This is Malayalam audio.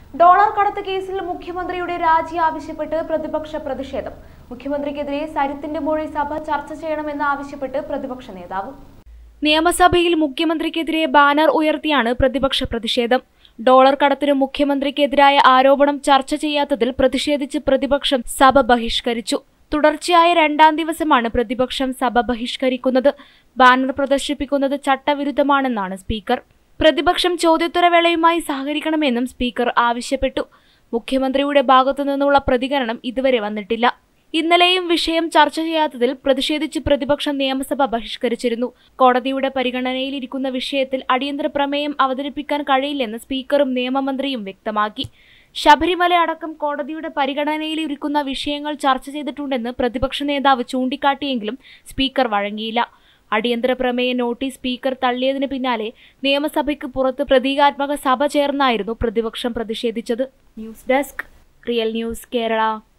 ഡോളർ കടത്ത് കേസിൽ മുഖ്യമന്ത്രിയുടെ രാജി ആവശ്യപ്പെട്ട് പ്രതിപക്ഷ പ്രതിഷേധം മുഖ്യമന്ത്രിക്കെതിരെ സരിത്തിന്റെ മൊഴി സഭ ചർച്ച ചെയ്യണമെന്ന് ആവശ്യപ്പെട്ട് പ്രതിപക്ഷ നേതാവ് നിയമസഭയിൽ മുഖ്യമന്ത്രിക്കെതിരെ ബാനർ ഉയർത്തിയാണ് പ്രതിപക്ഷ പ്രതിഷേധം ഡോളർ കടത്തിന് മുഖ്യമന്ത്രിക്കെതിരായ ആരോപണം ചർച്ച ചെയ്യാത്തതിൽ പ്രതിഷേധിച്ച് പ്രതിപക്ഷം സഭ ബഹിഷ്കരിച്ചു തുടർച്ചയായ രണ്ടാം ദിവസമാണ് പ്രതിപക്ഷം സഭ ബഹിഷ്കരിക്കുന്നത് ബാനർ പ്രദർശിപ്പിക്കുന്നത് ചട്ടവിരുദ്ധമാണെന്നാണ് സ്പീക്കർ പ്രതിപക്ഷം ചോദ്യോത്തരവേളയുമായി സഹകരിക്കണമെന്നും സ്പീക്കർ ആവശ്യപ്പെട്ടു മുഖ്യമന്ത്രിയുടെ ഭാഗത്തു നിന്നുള്ള പ്രതികരണം ഇതുവരെ വന്നിട്ടില്ല ഇന്നലെയും വിഷയം ചർച്ച ചെയ്യാത്തതിൽ പ്രതിഷേധിച്ച് പ്രതിപക്ഷം നിയമസഭ ബഹിഷ്കരിച്ചിരുന്നു കോടതിയുടെ പരിഗണനയിലിരിക്കുന്ന വിഷയത്തിൽ അടിയന്തര പ്രമേയം അവതരിപ്പിക്കാൻ കഴിയില്ലെന്ന് സ്പീക്കറും നിയമമന്ത്രിയും വ്യക്തമാക്കി ശബരിമല അടക്കം കോടതിയുടെ പരിഗണനയിലിരിക്കുന്ന വിഷയങ്ങൾ ചർച്ച ചെയ്തിട്ടുണ്ടെന്ന് പ്രതിപക്ഷ നേതാവ് ചൂണ്ടിക്കാട്ടിയെങ്കിലും സ്പീക്കർ വഴങ്ങിയില്ല അടിയന്തര പ്രമേയ നോട്ടീസ് സ്പീക്കർ തള്ളിയതിന് പിന്നാലെ നിയമസഭയ്ക്ക് പുറത്ത് പ്രതീകാത്മക സഭ ചേർന്നായിരുന്നു പ്രതിപക്ഷം പ്രതിഷേധിച്ചത് news desk real news Kerala